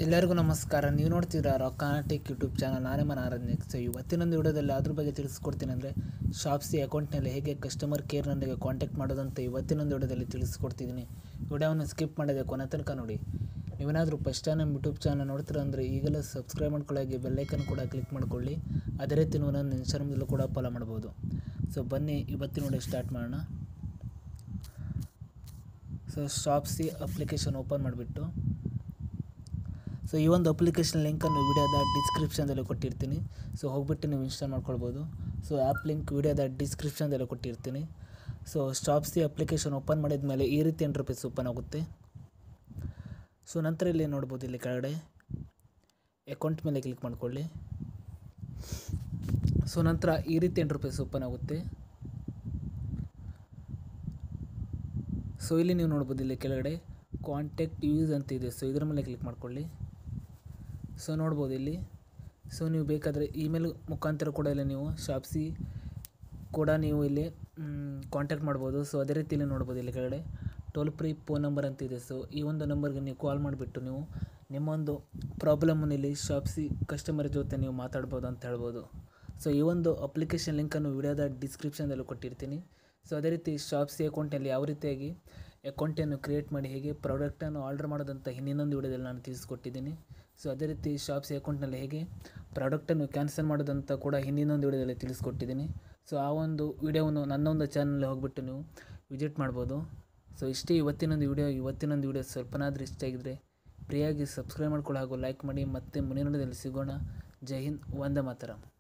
ಎಲ್ಲರಿಗೂ ನಮಸ್ಕಾರ ನೀವು ನೋಡ್ತಿದ್ದೀರಾ ರೊಕ್ಕಾಟಿಕ್ ಯೂಟ್ಯೂಬ್ ಚಾನಲ್ ನಾನೇ ಮನ ಆರಾಧನೆಕ್ ಸೊ ಇವತ್ತಿನೊಂದು ವಿಡಿಯೋದಲ್ಲಿ ಅದ್ರ ಬಗ್ಗೆ ತಿಳಿಸ್ಕೊಡ್ತೀನಿ ಅಂದರೆ ಶಾಪ್ಸಿ ಅಕೌಂಟ್ನಲ್ಲಿ ಹೇಗೆ ಕಸ್ಟಮರ್ ಕೇರ್ನೊಂದಿಗೆ ಕಾಂಟ್ಯಾಕ್ಟ್ ಮಾಡೋದಂತ ಇವತ್ತಿನೊಂದು ವಿಡಿಯೋದಲ್ಲಿ ತಿಳಿಸ್ಕೊಡ್ತಿದ್ದೀನಿ ವಿಡಿಯೋವನ್ನು ಸ್ಕಿಪ್ ಮಾಡದೆ ಕೊನೆ ತನಕ ನೋಡಿ ನೀವೇನಾದರೂ ಫಸ್ಟ್ ಟೈಮ್ ನಮ್ಮ ಯೂಟ್ಯೂಬ್ ಚಾನಲ್ ನೋಡ್ತೀರಾ ಅಂದರೆ ಈಗಲೇ ಸಬ್ಸ್ಕ್ರೈಬ್ ಮಾಡ್ಕೊಳ್ಳೋಕೆ ಬೆಲ್ಲೈಕನ್ ಕೂಡ ಕ್ಲಿಕ್ ಮಾಡ್ಕೊಳ್ಳಿ ಅದೇ ರೀತಿ ನೀವು ನನ್ನ ಇನ್ಸ್ಟಾಗ್ರಾಮ್ದಲ್ಲೂ ಕೂಡ ಫಾಲೋ ಮಾಡ್ಬೋದು ಸೊ ಬನ್ನಿ ಇವತ್ತಿನ ವಿಡಿಯೋ ಸ್ಟಾರ್ಟ್ ಮಾಡೋಣ ಸೊ ಶಾಪ್ಸಿ ಅಪ್ಲಿಕೇಶನ್ ಓಪನ್ ಮಾಡಿಬಿಟ್ಟು ಸೊ ಈ ಒಂದು ಅಪ್ಲಿಕೇಶನ್ ಲಿಂಕನ್ನು ವಿಡಿಯೋದ ಡಿಸ್ಕ್ರಿಪ್ಷನ್ದಲ್ಲಿ ಕೊಟ್ಟಿರ್ತೀನಿ ಸೊ ಹೋಗ್ಬಿಟ್ಟು ನೀವು ಇನ್ಸ್ಟಾಲ್ ಮಾಡ್ಕೊಳ್ಬೋದು ಸೊ ಆ್ಯಪ್ ಲಿಂಕ್ ವಿಡಿಯೋದ ಡಿಸ್ಕ್ರಿಪ್ಷನ್ದಲ್ಲಿ ಕೊಟ್ಟಿರ್ತೀನಿ ಸೊ ಸ್ಟಾಪ್ಸಿ ಅಪ್ಲಿಕೇಶನ್ ಓಪನ್ ಮಾಡಿದ ಮೇಲೆ ಈ ರೀತಿ ಇಂಟರ್ಫೇಸ್ ಓಪನ್ ಆಗುತ್ತೆ ಸೊ ನಂತರ ಇಲ್ಲಿ ನೋಡ್ಬೋದು ಇಲ್ಲಿ ಕೆಳಗಡೆ ಅಕೌಂಟ್ ಮೇಲೆ ಕ್ಲಿಕ್ ಮಾಡ್ಕೊಳ್ಳಿ ಸೊ ನಂತರ ಈ ರೀತಿ ಇಂಟರ್ಫೇಸ್ ಓಪನ್ ಆಗುತ್ತೆ ಸೊ ಇಲ್ಲಿ ನೀವು ನೋಡ್ಬೋದು ಇಲ್ಲಿ ಕೆಳಗಡೆ ಕಾಂಟ್ಯಾಕ್ಟ್ ಯೂಸ್ ಅಂತ ಇದೆ ಸೊ ಇದರ ಮೇಲೆ ಕ್ಲಿಕ್ ಮಾಡ್ಕೊಳ್ಳಿ ಸೊ ನೋಡ್ಬೋದು ಇಲ್ಲಿ ಸೊ ನೀವು ಬೇಕಾದರೆ ಇಮೇಲ್ ಮುಖಾಂತರ ಕೂಡ ಇಲ್ಲಿ ನೀವು ಶಾಪ್ಸಿ ಕೂಡ ನೀವು ಇಲ್ಲಿ ಕಾಂಟ್ಯಾಕ್ಟ್ ಮಾಡ್ಬೋದು ಸೊ ಅದೇ ರೀತಿ ಇಲ್ಲಿ ನೋಡ್ಬೋದು ಇಲ್ಲಿ ಕೆಳಗಡೆ ಟೋಲ್ ಫ್ರೀ ಫೋನ್ ನಂಬರ್ ಅಂತ ಇದೆ ಸೊ ಈ ಒಂದು ನಂಬರ್ಗೆ ನೀವು ಕಾಲ್ ಮಾಡಿಬಿಟ್ಟು ನೀವು ನಿಮ್ಮೊಂದು ಪ್ರಾಬ್ಲಮನ್ನು ಇಲ್ಲಿ ಶಾಪ್ಸಿ ಕಸ್ಟಮರ್ ಜೊತೆ ನೀವು ಮಾತಾಡ್ಬೋದು ಅಂತ ಹೇಳ್ಬೋದು ಸೊ ಈ ಒಂದು ಅಪ್ಲಿಕೇಶನ್ ಲಿಂಕನ್ನು ವಿಡಿಯೋದ ಡಿಸ್ಕ್ರಿಪ್ಷನ್ದಲ್ಲಿ ಕೊಟ್ಟಿರ್ತೀನಿ ಸೊ ಅದೇ ರೀತಿ ಶಾಪ್ಸಿ ಅಕೌಂಟಲ್ಲಿ ಯಾವ ರೀತಿಯಾಗಿ ಅಕೌಂಟನ್ನು ಕ್ರಿಯೇಟ್ ಮಾಡಿ ಹೇಗೆ ಪ್ರಾಡಕ್ಟನ್ನು ಆರ್ಡರ್ ಮಾಡೋದಂತ ಹಿಂದಿನೊಂದು ವಿಡಿಯೋದಲ್ಲಿ ನಾನು ತಿಳಿಸ್ಕೊಟ್ಟಿದ್ದೀನಿ ಸೊ ಅದೇ ರೀತಿ ಶಾಪ್ಸಿ ಅಕೌಂಟ್ನಲ್ಲಿ ಹೇಗೆ ಪ್ರಾಡಕ್ಟನ್ನು ಕ್ಯಾನ್ಸಲ್ ಮಾಡೋದಂತ ಕೂಡ ಹಿಂದಿನೊಂದು ವಿಡಿಯೋದಲ್ಲಿ ತಿಳಿಸ್ಕೊಟ್ಟಿದ್ದೀನಿ ಸೊ ಆ ಒಂದು ವಿಡಿಯೋವನ್ನು ನನ್ನೊಂದು ಚಾನಲ್ ಹೋಗ್ಬಿಟ್ಟು ನೀವು ವಿಸಿಟ್ ಮಾಡ್ಬೋದು ಸೊ ಇಷ್ಟೇ ಇವತ್ತಿನೊಂದು ವಿಡಿಯೋ ಇವತ್ತಿನೊಂದು ವಿಡಿಯೋ ಸ್ವಲ್ಪನಾದರೂ ಇಷ್ಟ ಆಗಿದ್ರೆ ಫ್ರೀಯಾಗಿ ಸಬ್ಸ್ಕ್ರೈಬ್ ಮಾಡ್ಕೊಳ್ಳೋ ಹಾಗೂ ಲೈಕ್ ಮಾಡಿ ಮತ್ತೆ ಮುಂದಿನ ವಿಡಿಯೋದಲ್ಲಿ ಸಿಗೋಣ ಜೈ ಹಿಂದ್ ವಂದೇ ಮಾತರಂ